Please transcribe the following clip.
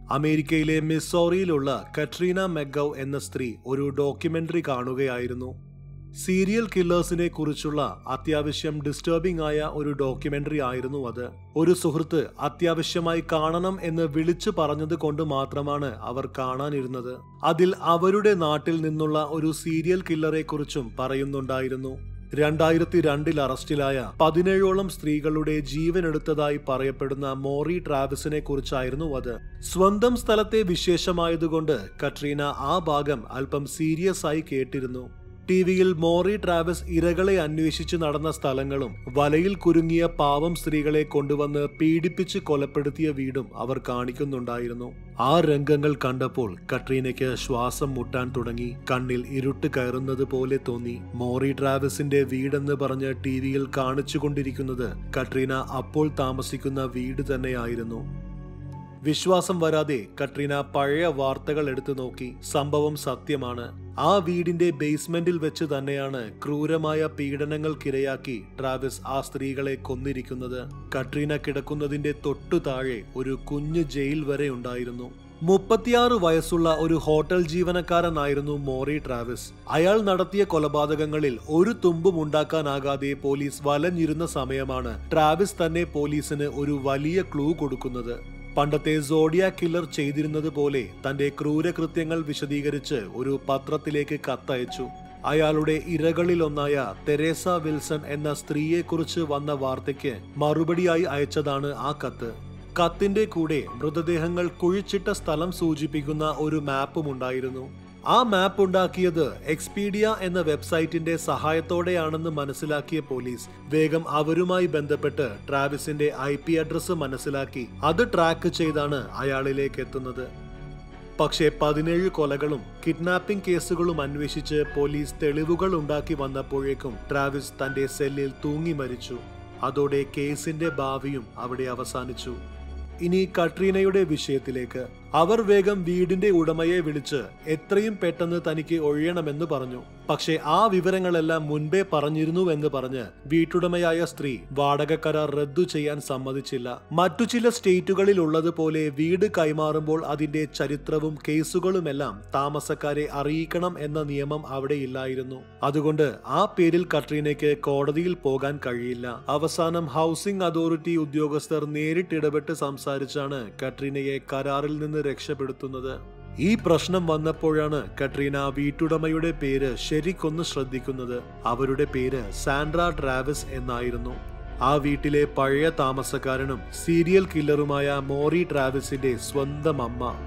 അമേരിക്കയിലെ മിസോറിയിലുള്ള കട്രീന മെഗൌ എന്ന സ്ത്രീ ഒരു ഡോക്യുമെന്ററി കാണുകയായിരുന്നു സീരിയൽ കില്ലേഴ്സിനെ കുറിച്ചുള്ള അത്യാവശ്യം ഡിസ്റ്റർബിംഗ് ആയ ഒരു ഡോക്യുമെന്ററി ആയിരുന്നു അത് ഒരു സുഹൃത്ത് അത്യാവശ്യമായി കാണണം എന്ന് വിളിച്ചു പറഞ്ഞത് കൊണ്ട് മാത്രമാണ് അവർ കാണാനിരുന്നത് അതിൽ അവരുടെ നാട്ടിൽ നിന്നുള്ള ഒരു സീരിയൽ കില്ലറെ കുറിച്ചും പറയുന്നുണ്ടായിരുന്നു രണ്ടായിരത്തി രണ്ടിൽ അറസ്റ്റിലായ പതിനേഴോളം സ്ത്രീകളുടെ ജീവനെടുത്തതായി പറയപ്പെടുന്ന മോറി ട്രാവിസിനെ കുറിച്ചായിരുന്നു അത് സ്വന്തം സ്ഥലത്തെ വിശേഷമായതുകൊണ്ട് കട്രീന ആ ഭാഗം അല്പം സീരിയസ് ആയി കേട്ടിരുന്നു ടിവിയിൽ മോറി ട്രാവസ് ഇരകളെ അന്വേഷിച്ച് നടന്ന സ്ഥലങ്ങളും വലയിൽ കുരുങ്ങിയ പാവം സ്ത്രീകളെ കൊണ്ടുവന്ന് പീഡിപ്പിച്ച് കൊലപ്പെടുത്തിയ വീടും അവർ കാണിക്കുന്നുണ്ടായിരുന്നു ആ രംഗങ്ങൾ കണ്ടപ്പോൾ കട്രീനയ്ക്ക് ശ്വാസം മുട്ടാൻ തുടങ്ങി കണ്ണിൽ ഇരുട്ട് കയറുന്നത് പോലെ തോന്നി മോറി ട്രാവസിന്റെ വീടെന്ന് പറഞ്ഞ് ടിവിയിൽ കാണിച്ചുകൊണ്ടിരിക്കുന്നത് കട്രീന അപ്പോൾ താമസിക്കുന്ന വീട് തന്നെയായിരുന്നു വിശ്വാസം വരാതെ കട്രീന പഴയ വാർത്തകൾ എടുത്തു നോക്കി സംഭവം സത്യമാണ് ആ വീടിന്റെ ബേസ്മെന്റിൽ വെച്ച് തന്നെയാണ് ക്രൂരമായ പീഡനങ്ങൾക്കിരയാക്കി ട്രാവിസ് ആ സ്ത്രീകളെ കൊന്നിരിക്കുന്നത് കട്രീന കിടക്കുന്നതിന്റെ തൊട്ടു താഴെ ഒരു കുഞ്ഞു ജയിൽ വരെ ഉണ്ടായിരുന്നു മുപ്പത്തിയാറ് വയസ്സുള്ള ഒരു ഹോട്ടൽ ജീവനക്കാരനായിരുന്നു മോറി ട്രാവിസ് അയാൾ നടത്തിയ കൊലപാതകങ്ങളിൽ ഒരു തുമ്പും ഉണ്ടാക്കാനാകാതെ പോലീസ് വലഞ്ഞിരുന്ന സമയമാണ് ട്രാവിസ് തന്നെ പോലീസിന് ഒരു വലിയ ക്ലൂ കൊടുക്കുന്നത് പണ്ടത്തെ സോഡിയ കില്ലർ ചെയ്തിരുന്നത് പോലെ തന്റെ ക്രൂരകൃത്യങ്ങൾ വിശദീകരിച്ച് ഒരു പത്രത്തിലേക്ക് കത്തയച്ചു അയാളുടെ ഇരകളിലൊന്നായ തെരേസ വിൽസൺ എന്ന സ്ത്രീയെക്കുറിച്ച് വന്ന വാർത്തയ്ക്ക് മറുപടിയായി അയച്ചതാണ് ആ കത്ത് കത്തിന്റെ കൂടെ മൃതദേഹങ്ങൾ കുഴിച്ചിട്ട സ്ഥലം സൂചിപ്പിക്കുന്ന ഒരു മാപ്പും ഉണ്ടായിരുന്നു ആ മാപ്പ് ഉണ്ടാക്കിയത് എക്സ്പീഡിയ എന്ന വെബ്സൈറ്റിന്റെ സഹായത്തോടെയാണെന്ന് മനസ്സിലാക്കിയ പോലീസ് വേഗം അവരുമായി ബന്ധപ്പെട്ട് ട്രാവിസിന്റെ ഐ പി അഡ്രസ് മനസ്സിലാക്കി അത് ട്രാക്ക് ചെയ്താണ് അയാളിലേക്ക് എത്തുന്നത് പക്ഷേ പതിനേഴ് കൊലകളും കിഡ്നാപ്പിംഗ് കേസുകളും അന്വേഷിച്ച് പോലീസ് തെളിവുകൾ ഉണ്ടാക്കി വന്നപ്പോഴേക്കും ട്രാവിസ് തന്റെ സെല്ലിൽ തൂങ്ങി മരിച്ചു അതോടെ കേസിന്റെ ഭാവിയും അവിടെ അവസാനിച്ചു ഇനി കട്രീനയുടെ വിഷയത്തിലേക്ക് അവർ വേഗം വീടിന്റെ ഉടമയെ വിളിച്ച് എത്രയും പെട്ടെന്ന് തനിക്ക് ഒഴിയണമെന്ന് പറഞ്ഞു പക്ഷേ ആ വിവരങ്ങളെല്ലാം മുൻപേ പറഞ്ഞിരുന്നുവെന്ന് പറഞ്ഞ് വീട്ടുടമയായ സ്ത്രീ വാടക കരാർ റദ്ദു ചെയ്യാൻ സമ്മതിച്ചില്ല മറ്റു ചില സ്റ്റേറ്റുകളിൽ ഉള്ളതുപോലെ വീട് കൈമാറുമ്പോൾ അതിന്റെ ചരിത്രവും കേസുകളുമെല്ലാം താമസക്കാരെ അറിയിക്കണം എന്ന നിയമം അവിടെ ഇല്ലായിരുന്നു അതുകൊണ്ട് ആ പേരിൽ കട്രീനയ്ക്ക് കോടതിയിൽ പോകാൻ കഴിയില്ല അവസാനം ഹൗസിംഗ് അതോറിറ്റി ഉദ്യോഗസ്ഥർ നേരിട്ടിടപെട്ട് സംസാരിച്ചാണ് കട്രീനയെ കരാറിൽ നിന്ന് രക്ഷപ്പെടുത്തുന്നത് ഈ പ്രശ്നം വന്നപ്പോഴാണ് കട്രീന വീട്ടുടമയുടെ പേര് ശരിക്കൊന്ന് ശ്രദ്ധിക്കുന്നത് അവരുടെ പേര് സാൻഡ്ര ട്രാവിസ് എന്നായിരുന്നു ആ വീട്ടിലെ പഴയ താമസക്കാരനും സീരിയൽ കില്ലറുമായ മോറി ട്രാവിസിന്റെ സ്വന്തം അമ്മ